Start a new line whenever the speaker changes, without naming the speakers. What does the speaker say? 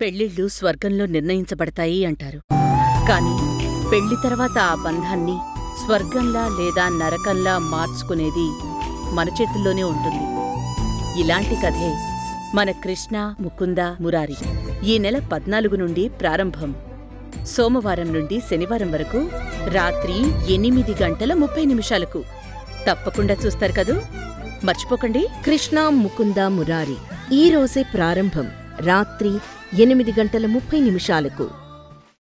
పెళ్ళిళ్ళు స్వర్గంలో నిర్ణయించబడతాయి అంటారు కాని పెళ్లి తర్వాత ఆ బంధాన్ని స్వర్గంలా లేదా నరకంలా మార్చుకునేది మన చేతుల్లోనే ఉంటుంది ఇలాంటి కథే మన కృష్ణ ముకుంద మురారి ఈ నెల పద్నాలుగు నుండి ప్రారంభం సోమవారం నుండి శనివారం వరకు రాత్రి ఎనిమిది గంటల ముప్పై నిమిషాలకు తప్పకుండా చూస్తారు కదూ మర్చిపోకండి
కృష్ణ ముకుంద మురారి ఈ రోజే ప్రారంభం రాత్రి ఎనిమిది గంటల ముప్పై నిమిషాలకు